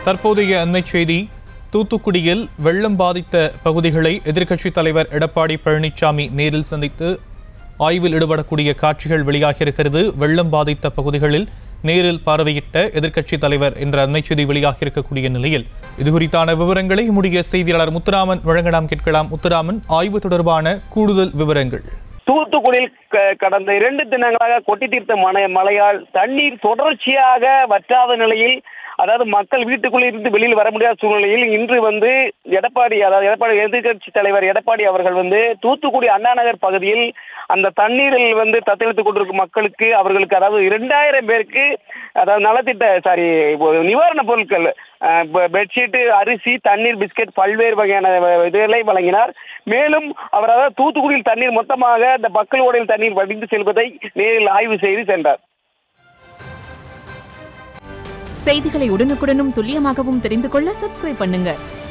தற்போதைய அண்மை செய்தி தூத்துக்குடியில் வெள்ளம் பாதித்த பகுதிகளை எதிர்க்கட்சித் தலைவர் எடப்பாடி பழனிசாமி நேரில் சந்தித்து ஆய்வில் ஈடுபடக்கூடிய காட்சிகள் வெளியாகியிருக்கிறது வெள்ளம் பாதித்த பகுதிகளில் நேரில் பார்வையிட்ட எதிர்க்கட்சித் தலைவர் என்ற அண்மை செய்தி வெளியாகியிருக்கக்கூடிய நிலையில் இது குறித்தான விவரங்களை நம்முடைய செய்தியாளர் முத்துராமன் வழங்க நாம் கேட்கலாம் முத்துராமன் ஆய்வு தொடர்பான கூடுதல் விவரங்கள் தூத்துக்குடியில் க- கடந்த இரண்டு தினங்களாக கொட்டி தீர்த்த மழை மழையால் தண்ணீர் தொடர்ச்சியாக வற்றாத நிலையில் அதாவது மக்கள் வீட்டுக்குள்ளே இருந்து வெளியில் வர முடியாத சூழ்நிலையில் இன்று வந்து எடப்பாடி அதாவது எடப்பாடி எதிர்க்கட்சி தலைவர் எடப்பாடி அவர்கள் வந்து தூத்துக்குடி அண்ணா நகர் பகுதியில் அந்த தண்ணீரில் வந்து தத்தளித்துக் கொண்டிருக்கும் மக்களுக்கு அவர்களுக்கு அதாவது இரண்டாயிரம் பேருக்கு அதாவது நலத்திட்ட சாரி நிவாரணப் பொருட்கள் அஹ், பெ- பெட்ஷீட்டு அரிசி தண்ணீர் பிஸ்கட் பல்வேறு வகையான வ- இதுகளை வழங்கினார் மேலும் அவர் அதாவது தூத்துக்குடியில் தண்ணீர் மொத்தமாக இந்த பக்கல் ஓடையில் தண்ணீர் வடிந்து செல்வதை நேரில் ஆய்வு செய்து சென்றார் செய்திகளை உடனுக்குடனும் துல்லியமாகவும் தெரிந்து கொள்ள சப்ஸ்கிரைப் பண்ணுங்க